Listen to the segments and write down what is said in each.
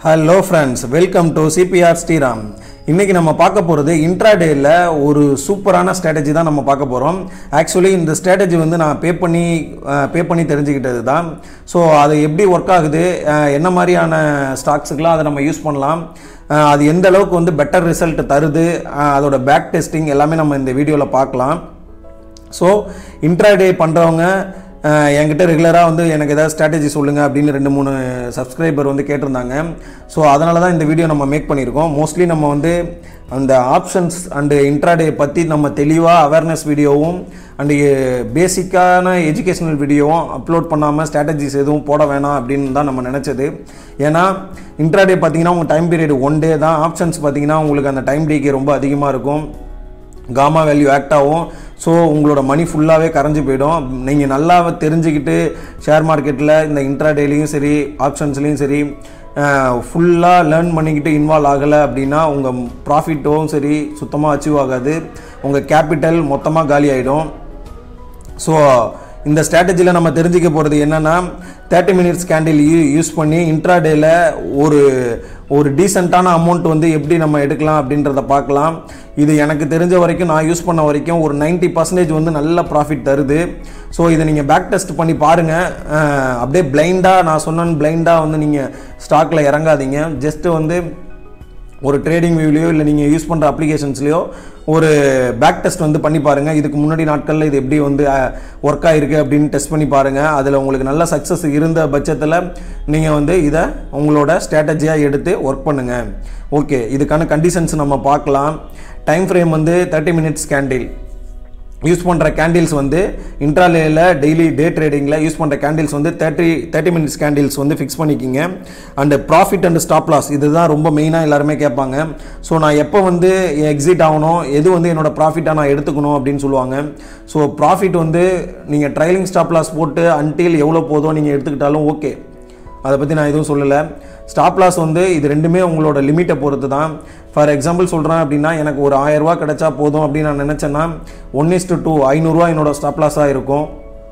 hello friends welcome to CBR Sriram இன்றைக்கி நம்ம பார்க்க போகிறது இன்ட்ராடேயில் ஒரு சூப்பரான ஸ்ட்ராட்டஜி தான் நம்ம பார்க்க போகிறோம் ஆக்சுவலி இந்த ஸ்ட்ராட்டஜி வந்து நான் பே பண்ணி பே பண்ணி தெரிஞ்சுக்கிட்டது தான் ஸோ அது எப்படி ஒர்க் ஆகுது அஹ், என்ன மாதிரியான ஸ்டாக்ஸுக்கெலாம் அதை நம்ம யூஸ் பண்ணலாம் அஹ், அது எந்த அளவுக்கு வந்து பெட்டர் ரிசல்ட் தருது அஹ், அதோட பேக் டெஸ்டிங் எல்லாமே நம்ம இந்த வீடியோவில் பார்க்கலாம் ஸோ இன்ட்ராடே பண்ணுறவங்க என்கிட்ட ரெகுலராக வந்து எனக்கு ஏதாவது ஸ்ட்ராட்டஜி சொல்லுங்கள் அப்படின்னு ரெண்டு மூணு சப்ஸ்கிரைபர் வந்து கேட்டிருந்தாங்க ஸோ அதனால தான் இந்த வீடியோ நம்ம மேக் பண்ணியிருக்கோம் மோஸ்ட்லி நம்ம வந்து அந்த ஆப்ஷன்ஸ் அண்டு இன்ட்ராடே பற்றி நம்ம தெளிவாக அவேர்னஸ் வீடியோவும் அண்டு பேசிக்கான எஜுகேஷனல் வீடியோவும் அப்லோட் பண்ணாமல் ஸ்ட்ராட்டஜிஸ் எதுவும் போட வேணாம் அப்படின்னு தான் நம்ம நினச்சது ஏன்னா இன்ட்ராடே பார்த்தீங்கன்னா உங்கள் டைம் பீரியட் ஒன் டே தான் ஆப்ஷன்ஸ் பார்த்தீங்கன்னா உங்களுக்கு அந்த டைம் டேக்கு ரொம்ப அதிகமாக இருக்கும் காமா வேல்யூ ஆக்ட் ஆகும் ஸோ உங்களோட மணி ஃபுல்லாகவே கரைஞ்சு போயிடும் நீங்கள் நல்லா தெரிஞ்சுக்கிட்டு ஷேர் மார்க்கெட்டில் இந்த இன்ட்ராடேலையும் சரி ஆப்ஷன்ஸ்லேயும் சரி ஃபுல்லாக லேர்ன் பண்ணிக்கிட்டு இன்வால்வ் ஆகலை அப்படின்னா உங்கள் ப்ராஃபிட்டும் சரி சுத்தமாக அச்சீவ் ஆகாது உங்கள் கேபிட்டல் மொத்தமாக காலி ஆகிடும் ஸோ இந்த ஸ்ட்ராட்டஜியில் நம்ம தெரிஞ்சுக்க போகிறது என்னென்னா thirty minutes candle you use பண்ணி இன்ட்ராடேல ஒரு ஒரு டீசெண்டான அமௌண்ட் வந்து எப்படி நம்ம எடுக்கலாம் அப்படின்றத பார்க்கலாம் இது எனக்கு தெரிஞ்ச வரைக்கும் நான் யூஸ் பண்ண வரைக்கும் ஒரு 90% பர்சன்டேஜ் வந்து நல்ல ப்ராஃபிட் தருது ஸோ இதை நீங்கள் பேக் டெஸ்ட் பண்ணி பாருங்கள் அப்படியே பிளைண்டாக நான் சொன்னேன்னு பிளைண்டாக வந்து நீங்கள் ஸ்டாக்கில் இறங்காதீங்க ஜஸ்ட்டு வந்து ஒரு ட்ரேடிங் வியூலையோ இல்லை நீங்கள் யூஸ் பண்ணுற அப்ளிகேஷன்ஸ்லையோ ஒரு பேக் டெஸ்ட் வந்து பண்ணி பாருங்கள் இதுக்கு முன்னாடி நாட்களில் இது எப்படி வந்து ஒர்க் ஆகிருக்கு அப்படின்னு டெஸ்ட் பண்ணி பாருங்கள் அதில் உங்களுக்கு நல்ல சக்ஸஸ் இருந்த பட்சத்தில் நீங்கள் வந்து இதை உங்களோட ஸ்ட்ராட்டஜியாக எடுத்து ஒர்க் பண்ணுங்கள் ஓகே இதுக்கான கண்டிஷன்ஸ் நம்ம பார்க்கலாம் டைம் ஃப்ரேம் வந்து தேர்ட்டி மினிட்ஸ் கேண்டில் யூஸ் பண்ணுற கேண்டில்ஸ் வந்து இன்ட்ராலேயில் டெய்லி டே ட்ரேடிங்கில் யூஸ் பண்ணுற கேண்டில்ஸ் வந்து தேர்ட்டி தேர்ட்டி மினிட்ஸ் கேண்டில்ஸ் வந்து ஃபிக்ஸ் பண்ணிக்கிங்க and profit and stop loss இதுதான் ரொம்ப மெயினாக எல்லாருமே கேட்பாங்க ஸோ நான் எப்போ வந்து எக்ஸிட் ஆகணும் எது வந்து என்னோட ப்ராஃபிட்டாக நான் எடுத்துக்கணும் அப்படின்னு சொல்லுவாங்க ஸோ ப்ராஃபிட் வந்து நீங்கள் ட்ரைலிங் ஸ்டாப் லாஸ் போட்டு அன்டில் எவ்வளோ போதோ நீங்கள் எடுத்துக்கிட்டாலும் ஓகே அதை பற்றி நான் எதுவும் சொல்லலை ஸ்டாப் லாஸ் வந்து இது ரெண்டுமே உங்களோட லிமிட்டை பொறுத்து தான் ஃபார் எக்ஸாம்பிள் சொல்கிறேன் அப்படின்னா எனக்கு ஒரு ஆயிரரூவா கிடைச்சா போதும் அப்படின்னு நான் நினச்சேன்னா ஒன் இஸ்டு டூ ஐநூறுரூவா என்னோட ஸ்டாப் லாஸாக இருக்கும்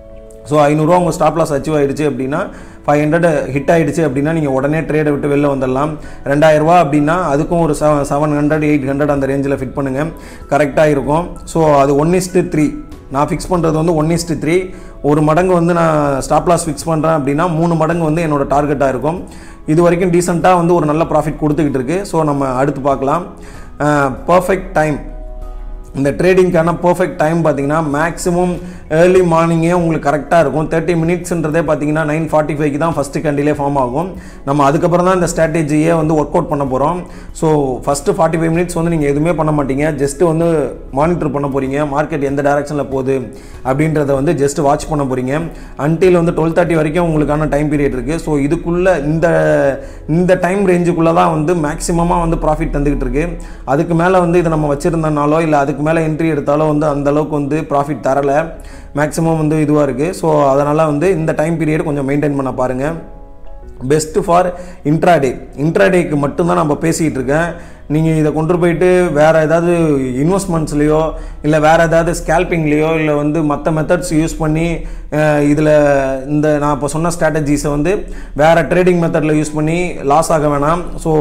ஸோ ஐநூறுரூவா உங்கள் ஸ்டாப் லாஸ் அச்சீவ் ஆயிடுச்சு அப்படின்னா ஃபைவ் ஹண்ட்ரட் ஹிட் ஆயிடுச்சு அப்படின்னா நீங்கள் உடனே ட்ரேடை விட்டு வெளில வந்துடலாம் ரெண்டாயிரரூவா அப்படின்னா அதுக்கும் ஒரு seven seven hundred eight hundred அந்த ரேஞ்சில் ஃபிட் பண்ணுங்கள் கரெக்டாக இருக்கும் ஸோ அது ஒன் இஸ்டு த்ரீ நான் ஃபிக்ஸ் பண்ணுறது வந்து ஒன் இஸ்டு த்ரீ ஒரு மடங்கு வந்து நான் ஸ்டாப் லாஸ் ஃபிக்ஸ் பண்ணுறேன் அப்படின்னா மூணு மடங்கு வந்து என்னோட டார்கெட்டாக இருக்கும் இது வரைக்கும் டீசெண்டாக வந்து ஒரு நல்ல ப்ராஃபிட் கொடுத்துக்கிட்டு இருக்கு ஸோ நம்ம அடுத்து பார்க்கலாம் பர்ஃபெக்ட் டைம் இந்த ட்ரேடிங்க்கான பர்ஃபெக்ட் டைம் பார்த்தீங்கன்னா மேக்ஸிமம் ஏர்லி மார்னிங்கே உங்களுக்கு கரெக்டாக இருக்கும் தேர்ட்டி மினிட்ஸ்ன்றதே பார்த்தீங்கன்னா நைன் ஃபார்ட்டி ஃபைவ்க்கு தான் ஃபஸ்ட்டு கண்டிலே ஃபார்ம் ஆகும் நம்ம அதுக்கப்புறம் தான் இந்த ஸ்ட்ராட்டஜியை வந்து ஒர்க் அவுட் பண்ண போகிறோம் so first forty five minutes வந்து நீங்கள் எதுவுமே பண்ண மாட்டீங்க ஜஸ்ட்டு வந்து மானிட்டர் பண்ண போகிறீங்க மார்க்கெட் எந்த டேரக்ஷனில் போகுது அப்படின்றத வந்து ஜஸ்ட் வாட்ச் பண்ண போகிறீங்க அன்டில் வந்து டுவெல் தேர்ட்டி வரைக்கும் உங்களுக்கான டைம் பீரியட் இருக்குது ஸோ இதுக்குள்ளே இந்த இந்த டைம் ரேஞ்சுக்குள்ளே தான் வந்து மேக்ஸிமமாக வந்து ப்ராஃபிட் தந்துக்கிட்டு இருக்கு அதுக்கு மேலே வந்து இதை நம்ம வச்சுருந்தனாலோ இல்லை அதுக்கு மேலே என்ட்ரி எடுத்தாலோ வந்து அந்த அளவுக்கு வந்து ப்ராஃபிட் தரலை மேக்ஸிமம் வந்து இதுவாக இருக்குது ஸோ அதனால் வந்து இந்த டைம் பீரியட் கொஞ்சம் மெயின்டைன் பண்ண பாருங்கள் பெஸ்ட்டு ஃபார் இன்ட்ராடே இன்ட்ராடேக்கு மட்டும்தான் நம்ம பேசிகிட்டு இருக்கேன் நீங்கள் இதை கொண்டு போயிட்டு வேறு ஏதாவது இன்வெஸ்ட்மெண்ட்ஸ்லேயோ இல்லை வேறு ஏதாவது ஸ்கேல்பிங்லேயோ இல்லை வந்து மற்ற மெத்தட்ஸ் யூஸ் பண்ணி இதில் இந்த நான் இப்போ சொன்ன ஸ்ட்ராட்டஜிஸை வந்து வேறு ட்ரேடிங் மெத்தடில் யூஸ் பண்ணி லாஸ் ஆக வேணாம் ஸோ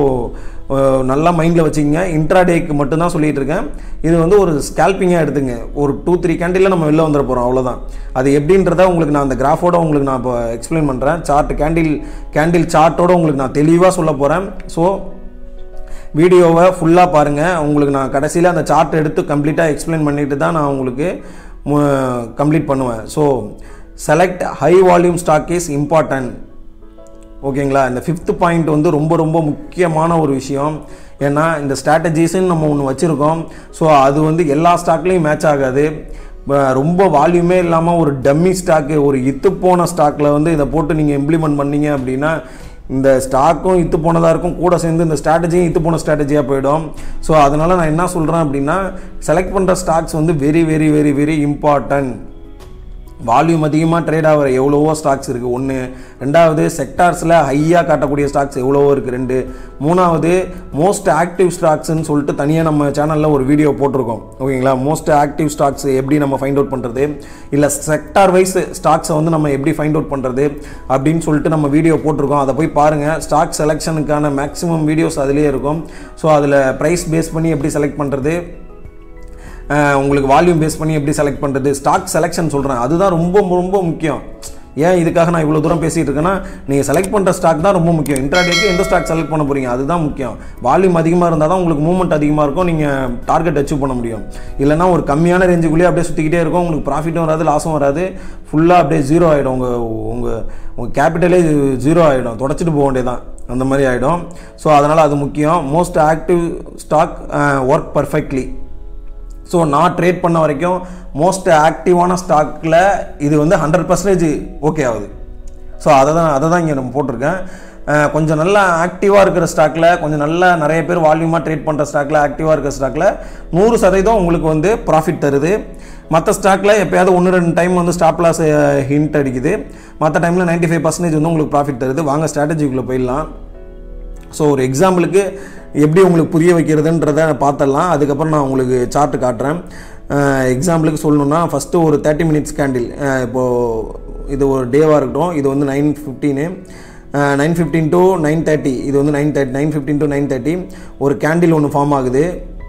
நல்லா மைண்டில் வச்சுக்கோங்க இன்ட்ராடேக்கு மட்டும்தான் சொல்லிட்டு இருக்கேன் இது வந்து ஒரு ஸ்கேல்பிங்காக எடுத்துங்க ஒரு டூ த்ரீ கேண்டில் நம்ம வெளில வந்துட போகிறோம் அவ்வளோதான் அது எப்படின்றத உங்களுக்கு நான் அந்த கிராஃபோட உங்களுக்கு நான் இப்போ எக்ஸ்பிளைன் பண்ணுறேன் சார்ட் கேண்டில் கேண்டில் சார்ட்டோட உங்களுக்கு நான் தெளிவாக சொல்ல போகிறேன் ஸோ வீடியோவை ஃபுல்லாக பாருங்கள் உங்களுக்கு நான் கடைசியில் அந்த சார்ட் எடுத்து கம்ப்ளீட்டாக எக்ஸ்பிளைன் பண்ணிட்டு தான் நான் உங்களுக்கு கம்ப்ளீட் பண்ணுவேன் so select high volume stock is important ஓகேங்களா இந்த ஃபிஃப்த் பாயிண்ட் வந்து ரொம்ப ரொம்ப முக்கியமான ஒரு விஷயம் ஏன்னா இந்த ஸ்ட்ராட்டஜிஸ்ன்னு நம்ம ஒன்று வச்சுருக்கோம் ஸோ அது வந்து எல்லா ஸ்டாக்லேயும் மேட்ச் ஆகாது ப- ரொம்ப வால்யூமே இல்லாமல் ஒரு டம்மி ஸ்டாக்கு ஒரு இத்து போன ஸ்டாக்கில் வந்து இதை போட்டு நீங்கள் இம்ப்ளிமெண்ட் பண்ணீங்க அப்படின்னா இந்த ஸ்டாக்கும் இத்து போனதாக இருக்கும் கூட சேர்ந்து இந்த ஸ்ட்ராட்டஜியும் இத்து போன ஸ்ட்ராட்டஜியாக போயிடும் ஸோ அதனால் நான் என்ன சொல்கிறேன் அப்படின்னா செலக்ட் பண்ணுற ஸ்டாக்ஸ் வந்து very very very very important volume அதிகமாக ட்ரேட் ஆகிற எவ்வளவோ ஸ்டாக்ஸ் இருக்குது ஒன்று ரெண்டாவது செக்டார்ஸில் ஹையாக காட்டக்கூடிய ஸ்டாக்ஸ் எவ்வளவோ இருக்குது ரெண்டு மூணாவது மோஸ்ட் ஆக்டிவ் ஸ்டாக்ஸ்னு சொல்லிட்டு தனியாக நம்ம சேனலில் ஒரு வீடியோ போட்டிருக்கோம் ஓகேங்களா மோஸ்ட் ஆக்டிவ் ஸ்டாக்ஸ் எப்படி நம்ம ஃபைண்ட் அவுட் பண்ணுறது இல்லை செக்டார் வைஸ் ஸ்டாக்ஸை வந்து நம்ம எப்படி ஃபைண்ட் அவுட் பண்ணுறது அப்படின்னு சொல்லிட்டு நம்ம வீடியோ போட்டிருக்கோம் அதை போய் பாருங்கள் ஸ்டாக் செலெக்ஷனுக்கான மேக்ஸிமம் வீடியோஸ் அதிலே இருக்கும் ஸோ அதில் ப்ரைஸ் பேஸ் பண்ணி எப்படி செலக்ட் பண்ணுறது அஹ் உங்களுக்கு வால்யூம் பேஸ் பண்ணி எப்படி செலக்ட் பண்ணுறது ஸ்டாக் செலெக்ஷன் சொல்கிறேன் அதுதான் ரொம்ப ரொம்ப முக்கியம் ஏன் இதுக்காக நான் இவ்வளோ தூரம் பேசிகிட்டு இருக்கேன்னா நீங்கள் செலக்ட் பண்ணுற ஸ்டாக் தான் ரொம்ப முக்கியம் இன்ட்ராடேக்கு எந்த ஸ்டாக் செலக்ட் பண்ண போகிறீங்க அதுதான் முக்கியம் வால்யூம் அதிகமாக இருந்தால் தான் உங்களுக்கு மூவ்மெண்ட் அதிகமாக இருக்கும் நீங்கள் டார்கெட் அச்சீவ் பண்ண முடியும் இல்லைனா ஒரு கம்மியான ரேஞ்சுக்குள்ளேயே அப்படியே சுற்றிக்கிட்டே இருக்கும் உங்களுக்கு ப்ராஃபிட்டும் வராது லாஸும் வராது ஃபுல்லாக அப்படியே ஜீரோ ஆகிடும் உங்கள் உங்கள் உங்கள் கேபிட்டலே ஜீரோ ஆகிடும் தொடச்சிட்டு போக வேண்டியதான் அந்த மாதிரி ஆகிடும் ஸோ அதனால் அது முக்கியம் most active stock work perfectly so நான் ட்ரேட் பண்ண வரைக்கும் மோஸ்ட் ஆக்டிவான ஸ்டாக்கில் இது வந்து ஹண்ட்ரட் பர்சன்டேஜ் ஓகே ஆகுது ஸோ அதை தான் அதை தான் இங்கே நம்ம போட்டிருக்கேன் அஹ் கொஞ்சம் நல்லா ஆக்டிவாக இருக்கிற ஸ்டாக்கில் கொஞ்சம் நல்லா நிறைய பேர் வால்யூமாக ட்ரேட் பண்ணுற ஸ்டாக்கில் ஆக்டிவாக இருக்கிற ஸ்டாக்கில் நூறு சதவீதம் உங்களுக்கு வந்து ப்ராஃபிட் தருது மற்ற ஸ்டாக்கில் எப்போயாவது ஒன்று ரெண்டு டைம் வந்து ஸ்டாப் லாஸ் ஹிண்ட் அடிக்குது மற்ற டைமில் 95% ஃபைவ் பர்சன்டேஜ் வந்து உங்களுக்கு ப்ராஃபிட் தருது வாங்க ஸ்ட்ராட்டஜிக்குள்ளே போயிடலாம் ஸோ ஒரு எக்ஸாம்பிளுக்கு எப்படி உங்களுக்கு புரிய வைக்கிறதுன்றதை பார்த்துடலாம் அதுக்கப்புறம் நான் உங்களுக்கு சார்ட் காட்டுறேன் எக்ஸாம்பிளுக்கு சொல்லணும்னா ஃபஸ்ட்டு ஒரு தேர்ட்டி மினிட்ஸ் கேண்டில் இப்போது இது ஒரு டேவாக இருக்கட்டும் இது வந்து nine fifteen nine fifteen to nine thirty இது வந்து nine thirty nine fifteen to nine thirty ஒரு கேண்டில் ஒன்று ஃபார்ம் ஆகுது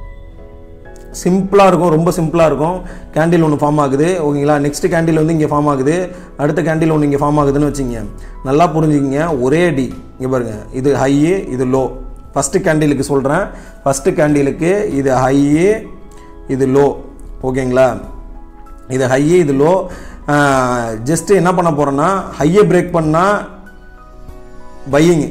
சிம்பிளாக இருக்கும் ரொம்ப சிம்பிளாக இருக்கும் கேண்டில் ஒன்று ஃபார்ம் ஆகுது ஓகேங்களா நெக்ஸ்ட் கேண்டில் வந்து இங்கே ஃபார்ம் ஆகுது அடுத்த கேண்டில் ஒன்று இங்கே ஃபார்ம் ஆகுதுன்னு வச்சுங்க நல்லா புரிஞ்சுக்கிங்க ஒரே அடி இங்கே பாருங்கள் இது ஹையு இது லோ ஃபஸ்ட்டு கேண்டிலுக்கு சொல்கிறேன் ஃபஸ்ட்டு கேண்டிலுக்கு இது ஹையு இது லோ ஓகேங்களா இது ஹையு இது லோ ஜஸ்ட்டு என்ன பண்ண போகிறேன்னா ஹையை பிரேக் பண்ணால் பையிங்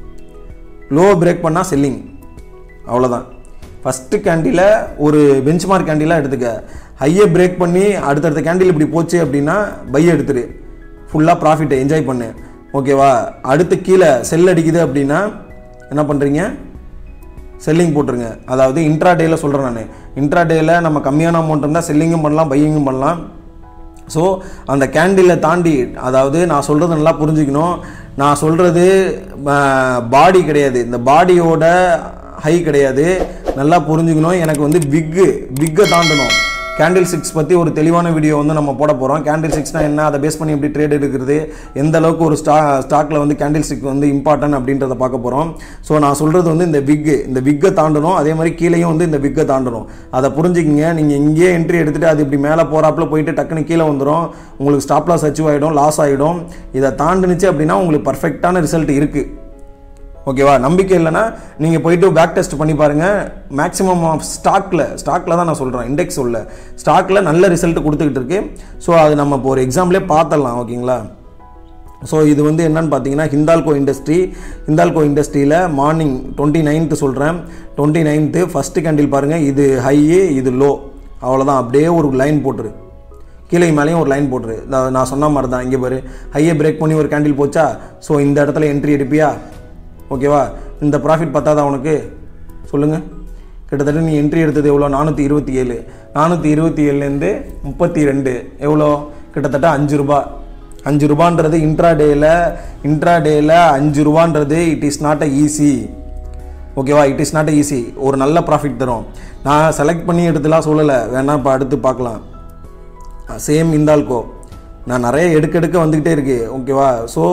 லோ பிரேக் பண்ணால் செல்லிங் அவ்வளோதான் ஃபஸ்ட்டு கேண்டில ஒரு பெஞ்ச் மார்க் கேண்டிலாக எடுத்துக்க ஹையை பிரேக் பண்ணி அடுத்தடுத்த கேண்டில் இப்படி போச்சு அப்படின்னா பை எடுத்துரு ஃபுல்லாக ப்ராஃபிட்டை என்ஜாய் பண்ணு ஓகேவா அடுத்து கீழே செல் அடிக்குது அப்படின்னா என்ன பண்ணுறீங்க செல்லிங் போட்டுருங்க அதாவது இன்ட்ரா டேயில் சொல்கிறேன் நான் இன்ட்ரா டேயில் நம்ம கம்மியான அமௌண்ட் இருந்தால் செல்லிங்கும் பண்ணலாம் பையிங்கும் பண்ணலாம் ஸோ அந்த கேண்டிலை தாண்டி அதாவது நான் சொல்கிறது நல்லா புரிஞ்சுக்கணும் நான் சொல்கிறது பாடி கிடையாது இந்த பாடியோட ஹை கிடையாது நல்லா புரிஞ்சுக்கணும் எனக்கு வந்து விக்கு விக்கை தாண்டணும் கேண்டில் சிக்ஸ் பற்றி ஒரு தெளிவான வீடியோ வந்து நம்ம போட போகிறோம் கேண்டில் சிக்ஸ்னால் என்ன அதை பேஸ் பண்ணி எப்படி ட்ரேட் எடுக்கிறது எந்த அளவுக்கு ஒரு ஸ்டா ஸ்டாக்கில் வந்து கேண்டில் சிக் வந்து இம்பார்ட்டன்ட் அப்படின்றத பார்க்க போகிறோம் ஸோ நான் சொல்கிறது வந்து இந்த விக்கு இந்த விக்கை தாண்டணும் அதே மாதிரி கீழேயும் வந்து இந்த விக்கை தாண்டணும் அதை புரிஞ்சுக்கிங்க நீங்கள் இங்கேயே என்ட்ரி எடுத்துகிட்டு அது இப்படி மேலே போகிறாப்புல போயிட்டு டக்குன்னு கீழே வந்துடும் உங்களுக்கு ஸ்டாப் லாஸ் அச்சீவ் ஆகிடும் லாஸ் ஆகிடும் இதை தாண்டுனுச்சு அப்படின்னா உங்களுக்கு பர்ஃபெக்டான ரிசல்ட் இருக்குது ஓகேவா நம்பிக்கை இல்லைன்னா நீங்கள் போயிட்டு பேக் டெஸ்ட் பண்ணி பாருங்கள் மேக்ஸிமம் ஆஃப் ஸ்டாக்கில் ஸ்டாக்கில் தான் நான் சொல்கிறேன் இண்டெக்ஸ் உள்ள ஸ்டாக்கில் நல்ல ரிசல்ட் கொடுத்துக்கிட்டு இருக்கு ஸோ அது நம்ம இப்போ ஒரு எக்ஸாம்பிளே பார்த்துடலாம் ஓகேங்களா ஸோ இது வந்து என்னன்னு பார்த்தீங்கன்னா ஹிந்தால்கோ இண்டஸ்ட்ரி ஹிந்தால்கோ இண்டஸ்ட்ரியில் மார்னிங் டுவெண்ட்டி நைன்த்து சொல்கிறேன் டுவெண்ட்டி நைன்த்து ஃபஸ்ட்டு கேண்டில் பாருங்கள் இது ஹையு இது லோ அவ்வளோதான் அப்படியே ஒரு லைன் போட்டுரு கீழே மேலேயும் ஒரு லைன் போட்டுரு நான் நான் சொன்ன மாதிரி தான் இங்கே பாரு ஹையை பிரேக் பண்ணி ஒரு கேண்டில் போச்சா ஸோ இந்த இடத்துல என்ட்ரி எடுப்பியா ஓகேவா இந்த ப்ராஃபிட் பத்தாதா உனக்கு சொல்லுங்கள் கிட்டத்தட்ட நீ என்ட்ரி எடுத்தது எவ்வளோ நானூற்றி இருபத்தி ஏழு நானூற்றி இருபத்தி ஏழுலேருந்து முப்பத்தி ரெண்டு எவ்வளோ கிட்டத்தட்ட அஞ்சு ரூபா அஞ்சு ரூபான்றது இன்ட்ரா டேயில் இன்ட்ரா டேயில் அஞ்சு ரூபான்றது it is not a easy ஓகேவா இட் இஸ் நாட் ஈஸி ஒரு நல்ல ப்ராஃபிட் தரும் நான் செலக்ட் பண்ணி எடுத்துலாம் சொல்லலை வேணா இப்போ அடுத்து பார்க்கலாம் சேம் இந்தால்கோ நான் நிறைய எடுக்க எடுக்க வந்துக்கிட்டே இருக்கு ஓகேவா ஸோ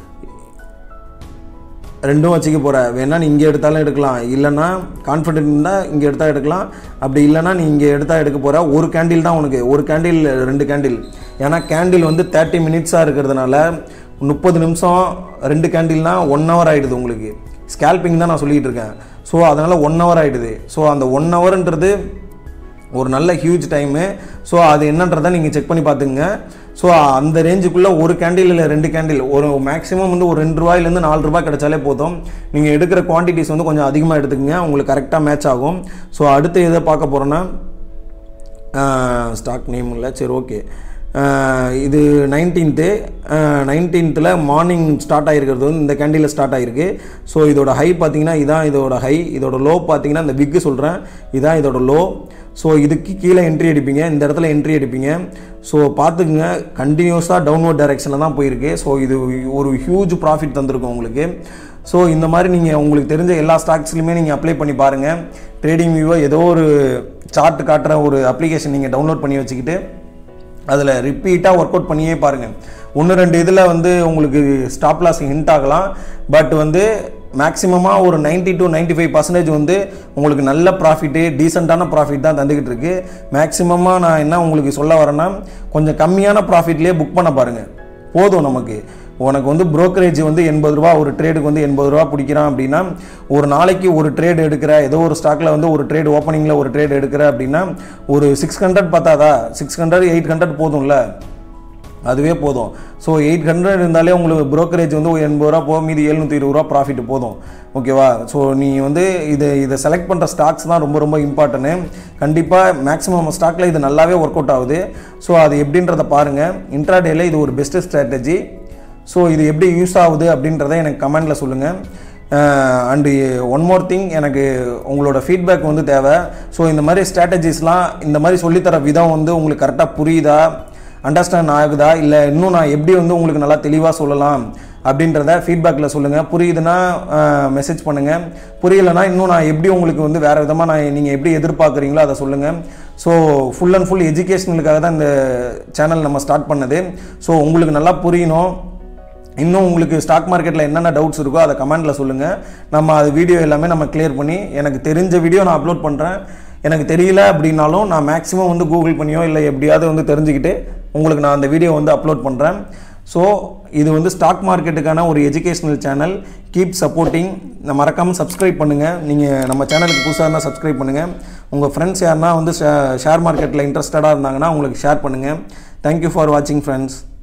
ரெண்டும் வச்சுக்க போகிற வேணா நீ இங்கே எடுத்தாலும் எடுக்கலாம் இல்லைன்னா கான்ஃபிடென்ட் இருந்தால் இங்கே எடுத்தால் எடுக்கலாம் அப்படி இல்லைன்னா நீ இங்கே எடுத்தால் எடுக்க போகிற ஒரு கேண்டில் தான் உனக்கு ஒரு கேண்டில் ரெண்டு கேண்டில் ஏன்னா கேண்டில் வந்து தேர்ட்டி மினிட்ஸாக இருக்கிறதுனால முப்பது நிமிஷம் ரெண்டு கேண்டில்னா ஒன் ஹவர் ஆகிடுது உங்களுக்கு ஸ்கேல்பிங் தான் நான் சொல்லிகிட்டு இருக்கேன் ஸோ அதனால் ஒன் ஹவர் ஆகிடுது ஸோ அந்த ஒன் ஹவர்ன்றது ஒரு நல்ல ஹியூஜ் டைமு ஸோ அது என்னன்றதை நீங்கள் செக் பண்ணி பார்த்துங்க ஸோ அந்த ரேஞ்சுக்குள்ளே ஒரு கேண்டில் இல்லை ரெண்டு கேண்டில் ஒரு மேக்ஸிமம் வந்து ஒரு ரெண்டு ரூபாயிலேருந்து நாலு ரூபாய் கிடைச்சாலே போதும் நீங்கள் எடுக்கிற குவான்டிட்டிஸ் வந்து கொஞ்சம் அதிகமாக எடுத்துக்கங்க உங்களுக்கு கரெக்டாக மேட்ச் ஆகும் ஸோ அடுத்து எதை பார்க்க போகிறோன்னா ஸ்டாக் நேம் இல்லை சரி ஓகே இது நைன்டீன்த்து நைன்டீன்த்தில் மார்னிங் ஸ்டார்ட் ஆகிருக்கிறது வந்து இந்த கேண்டில் ஸ்டார்ட் ஆகிருக்கு ஸோ இதோட ஹை பார்த்தீங்கன்னா இதான் இதோட ஹை இதோட லோ பார்த்தீங்கன்னா இந்த விக்கு சொல்கிறேன் இதான் இதோட லோ ஸோ இதுக்கு கீழே என்ட்ரி அடிப்பீங்க இந்த இடத்துல என்ட்ரி அடிப்பீங்க ஸோ பார்த்துக்குங்க கண்டினியூஸாக டவுன்வர்ட் டைரெக்ஷனில் தான் போயிருக்கு ஸோ இது ஒரு ஹியூஜ் ப்ராஃபிட் தந்திருக்கும் உங்களுக்கு ஸோ இந்த மாதிரி நீங்கள் உங்களுக்கு தெரிஞ்ச எல்லா ஸ்டாக்ஸ்லையுமே நீங்கள் அப்ளை பண்ணி பாருங்கள் ட்ரேடிங் வியூவை ஏதோ ஒரு சார்ட் காட்டுற ஒரு அப்ளிகேஷன் நீங்கள் டவுன்லோட் பண்ணி வச்சுக்கிட்டு அதில் ரிப்பீட்டாக ஒர்க் அவுட் பண்ணியே பாருங்கள் ஒன்று ரெண்டு இதில் வந்து உங்களுக்கு ஸ்டாப் லாஸ் ஹிண்ட் ஆகலாம் பட் வந்து மேக்ஸிமமாக ஒரு 90 டு 95% ஃபைவ் பர்சன்டேஜ் வந்து உங்களுக்கு நல்ல ப்ராஃபிட்டு டீசெண்டான ப்ராஃபிட் தான் தந்துக்கிட்டு இருக்கு மேக்ஸிமமாக நான் என்ன உங்களுக்கு சொல்ல வரேன்னா கொஞ்சம் கம்மியான ப்ராஃபிட்லேயே புக் பண்ண பாருங்கள் போதும் நமக்கு உனக்கு வந்து brokerage வந்து எண்பது ரூபா ஒரு ட்ரேடுக்கு வந்து எண்பது ரூபா பிடிக்கிறான் அப்படின்னா ஒரு நாளைக்கு ஒரு ட்ரேட் எடுக்கிற ஏதோ ஒரு ஸ்டாக்ல வந்து ஒரு ட்ரேட் ஓப்பனிங்கில் ஒரு ட்ரேட் எடுக்கிற அப்படின்னா ஒரு சிக்ஸ் ஹண்ட்ரட் பார்த்தாதா சிக்ஸ் ஹண்ட்ரட் எயிட் ஹண்ட்ரட் போதும்ல அதுவே போதும் ஸோ எயிட் ஹண்ட்ரட் இருந்தாலே உங்களுக்கு brokerage வந்து ஒரு எண்பது ரூபா போக மீதி எழுநூற்றி இருபது ரூபா ப்ராஃபிட் போதும் ஓகேவா ஸோ நீ வந்து இதை இதை செலக்ட் பண்ணுற ஸ்டாக்ஸ் தான் ரொம்ப ரொம்ப இம்பார்ட்டன்ட்டு கண்டிப்பாக மேக்ஸிமம் ஸ்டாக்கில் இது நல்லாவே ஒர்க் அவுட் ஆகுது ஸோ அது எப்படின்றத பாருங்கள் இன்ட்ராடேல இது ஒரு பெஸ்ட்டு ஸ்ட்ராட்டஜி ஸோ இது எப்படி யூஸ் ஆகுது அப்படின்றத எனக்கு கமெண்டில் சொல்லுங்கள் அண்டு ஒன் மோர் திங் எனக்கு உங்களோட ஃபீட்பேக் வந்து தேவை ஸோ இந்த மாதிரி ஸ்ட்ராட்டஜிஸ்லாம் இந்த மாதிரி சொல்லித்தர விதம் வந்து உங்களுக்கு கரெக்டாக புரியுதா அண்டர்ஸ்டாண்ட் ஆகுதா இல்லை இன்னும் நான் எப்படி வந்து உங்களுக்கு நல்லா தெளிவாக சொல்லலாம் அப்படின்றத ஃபீட்பேக்கில் சொல்லுங்கள் புரியுதுன்னா மெசேஜ் பண்ணுங்கள் புரியலைன்னா இன்னும் நான் எப்படி உங்களுக்கு வந்து வேறு விதமாக நான் நீங்கள் எப்படி எதிர்பார்க்குறீங்களோ அதை சொல்லுங்கள் ஸோ ஃபுல் அண்ட் ஃபுல் எஜுகேஷனுக்காக தான் இந்த சேனல் நம்ம ஸ்டார்ட் பண்ணது ஸோ உங்களுக்கு நல்லா புரியணும் இன்னும் உங்களுக்கு ஸ்டாக் மார்க்கெட்டில் என்னென்ன டவுட்ஸ் இருக்கோ அதை கமெண்ட்டில் சொல்லுங்கள் நம்ம அது வீடியோ எல்லாமே நம்ம கிளியர் பண்ணி எனக்கு தெரிஞ்ச வீடியோ நான் அப்லோட் பண்ணுறேன் எனக்கு தெரியல அப்படின்னாலும் நான் மேக்ஸிமம் வந்து கூகுள் பண்ணியோ இல்லை எப்படியாவது வந்து தெரிஞ்சுக்கிட்டு உங்களுக்கு நான் அந்த வீடியோ வந்து அப்லோட் பண்ணுறேன் ஸோ இது வந்து ஸ்டாக் மார்க்கெட்டுக்கான ஒரு எஜுகேஷனல் சேனல் கீப் சப்போர்ட்டிங் மறக்காமல் சப்ஸ்கிரைப் பண்ணுங்கள் நீங்கள் நம்ம சேனலுக்கு புதுசாக இருந்தால் சப்ஸ்கிரைப் பண்ணுங்கள் உங்கள் ஃப்ரெண்ட்ஸ் யாருன்னா வந்து ஷேர் மார்க்கெட்டில் இன்ட்ரெஸ்டடாக இருந்தாங்கன்னா உங்களுக்கு ஷேர் பண்ணுங்கள் தேங்க்யூ ஃபார் வாட்சிங் ஃப்ரெண்ட்ஸ்